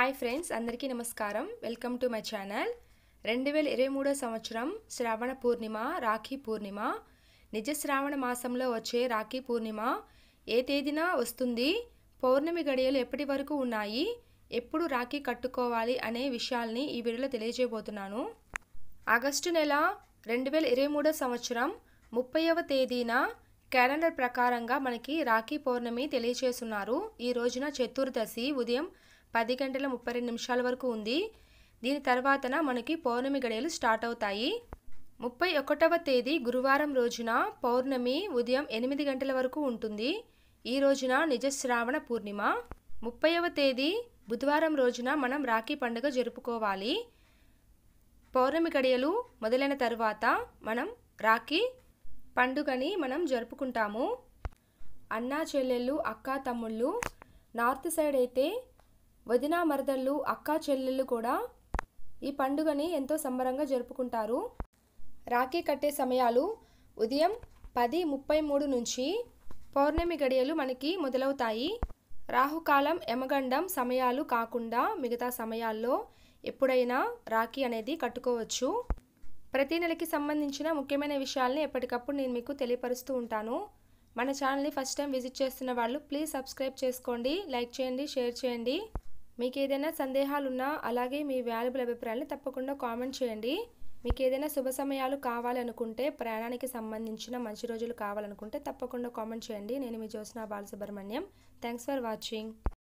hi friends అందరికీ నమస్కారం welcome to my channel రెండు వేల ఇరవై మూడో సంవత్సరం శ్రావణ పూర్ణిమ రాఖీ పూర్ణిమ నిజ శ్రావణ మాసంలో వచ్చే రాఖీ పూర్ణిమ ఏ తేదీన వస్తుంది పౌర్ణమి గడియలు ఎప్పటి వరకు ఉన్నాయి ఎప్పుడు రాఖీ కట్టుకోవాలి అనే విషయాల్ని ఈ వీడియోలో తెలియజేయబోతున్నాను ఆగస్టు నెల రెండు వేల ఇరవై మూడో సంవత్సరం ముప్పైవ తేదీన క్యాలెండర్ ప్రకారంగా మనకి రాఖీ పౌర్ణమి తెలియచేస్తున్నారు ఈ రోజున చతుర్దశి ఉదయం పది గంటల ముప్పై రెండు నిమిషాల వరకు ఉంది దీని తర్వాతన మనకి పౌర్ణమి గడియలు స్టార్ట్ అవుతాయి ముప్పై ఒకటవ తేదీ గురువారం రోజున పౌర్ణమి ఉదయం ఎనిమిది గంటల వరకు ఉంటుంది ఈ రోజున నిజ శ్రావణ పూర్ణిమ ముప్పైవ తేదీ బుధవారం రోజున మనం రాఖీ పండుగ జరుపుకోవాలి పౌర్ణమి గడియలు మొదలైన తర్వాత మనం రాఖీ పండుగని మనం జరుపుకుంటాము అన్నా చెల్లెళ్ళు అక్క తమ్ముళ్ళు నార్త్ సైడ్ అయితే వదిన మరదళ్ళు అక్క చెల్లెళ్ళు కూడా ఈ పండుగని ఎంతో సంబరంగా జరుపుకుంటారు రాఖీ కట్టే సమయాలు ఉదయం పది ముప్పై మూడు నుంచి పౌర్ణమి గడియలు మనకి మొదలవుతాయి రాహుకాలం యమగండం సమయాలు కాకుండా మిగతా సమయాల్లో ఎప్పుడైనా రాఖీ అనేది కట్టుకోవచ్చు ప్రతి నెలకి సంబంధించిన ముఖ్యమైన విషయాల్ని ఎప్పటికప్పుడు నేను మీకు తెలియపరుస్తూ ఉంటాను మన ఛానల్ని ఫస్ట్ టైం విజిట్ చేస్తున్న వాళ్ళు ప్లీజ్ సబ్స్క్రైబ్ చేసుకోండి లైక్ చేయండి షేర్ చేయండి మీకు ఏదైనా సందేహాలు ఉన్నా అలాగే మీ వాల్యుబుల్ అభిప్రాయాలను తప్పకుండా కామెంట్ చేయండి మీకు ఏదైనా శుభ సమయాలు కావాలనుకుంటే ప్రయాణానికి సంబంధించిన మంచి రోజులు కావాలనుకుంటే తప్పకుండా కామెంట్ చేయండి నేను మీ Jyotsna Balasubrahmanyam thanks for watching